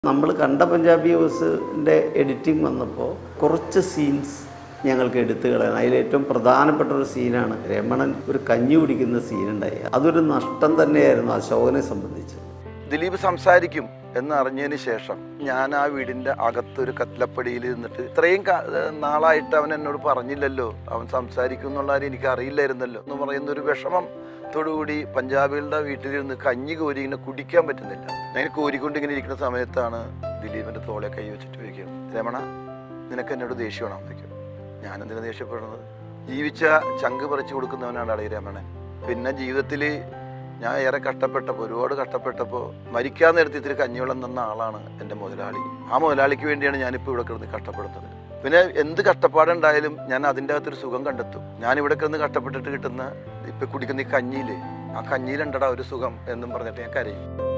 നമ്മൾ കണ്ട പഞ്ചാബി ഹൗസിൻ്റെ എഡിറ്റിംഗ് വന്നപ്പോൾ കുറച്ച് സീൻസ് ഞങ്ങൾക്ക് എടുത്തു കളയാൻ അതിൽ ഏറ്റവും പ്രധാനപ്പെട്ട ഒരു സീനാണ് രമണൻ ഒരു കഞ്ഞി കുടിക്കുന്ന സീനുണ്ടായി അതൊരു നഷ്ടം തന്നെയായിരുന്നു അശോകനെ സംബന്ധിച്ച് ദിലീപ് സംസാരിക്കും എന്ന് അറിഞ്ഞതിന് ശേഷം ഞാൻ ആ വീടിന്റെ അകത്തൊരു കത്ലപ്പടിയിൽ നിന്നിട്ട് ഇത്രയും കാ- നാളായിട്ട് അവൻ എന്നോട് പറഞ്ഞില്ലല്ലോ അവൻ സംസാരിക്കും എന്നുള്ള കാര്യം എനിക്ക് അറിയില്ലായിരുന്നല്ലോ എന്ന് പറയുന്ന ഒരു വിഷമം ത്തോടുകൂടി പഞ്ചാബികളുടെ വീട്ടിലിരുന്ന് കഞ്ഞി കോരി ഇങ്ങനെ കുടിക്കാൻ പറ്റുന്നില്ല ഞാൻ കോരിക്കൊണ്ട് ഇങ്ങനെ ഇരിക്കുന്ന സമയത്താണ് ദിലീപിന്റെ തോളെ കൈ വെച്ചിട്ട് ചോദിക്കും രമണ നിനക്ക് എന്നോട് ദേഷ്യമാണോ വയ്ക്കും ഞാനെന്തിനാ ദേഷ്യപ്പെടുന്നത് ജീവിച്ച ചങ്ക് പറിച്ചു കൊടുക്കുന്നവനാണ് അളി രമണൻ പിന്നെ ജീവിതത്തിൽ ഞാൻ ഏറെ കഷ്ടപ്പെട്ടപ്പോൾ ഒരുപാട് കഷ്ടപ്പെട്ടപ്പോൾ മരിക്കാൻ നേരത്തെ ഇത്തിരി കഞ്ഞിവെള്ളം തന്ന ആളാണ് എൻ്റെ മുതലാളി ആ മുതലാളിക്ക് വേണ്ടിയാണ് ഞാനിപ്പോൾ ഇവിടെ കിടന്ന് കഷ്ടപ്പെടുന്നത് പിന്നെ എന്ത് കഷ്ടപ്പാടുണ്ടായാലും ഞാൻ അതിൻ്റെ അകത്തൊരു സുഖം കണ്ടെത്തും ഞാൻ ഇവിടെ കിടന്ന് കഷ്ടപ്പെട്ടിട്ട് കിട്ടുന്ന ഇപ്പം കുടിക്കുന്ന ഈ കഞ്ഞിയിൽ ആ കഞ്ഞിയിലുണ്ടടാ ഒരു സുഖം എന്നും പറഞ്ഞിട്ട് ഞാൻ കരയും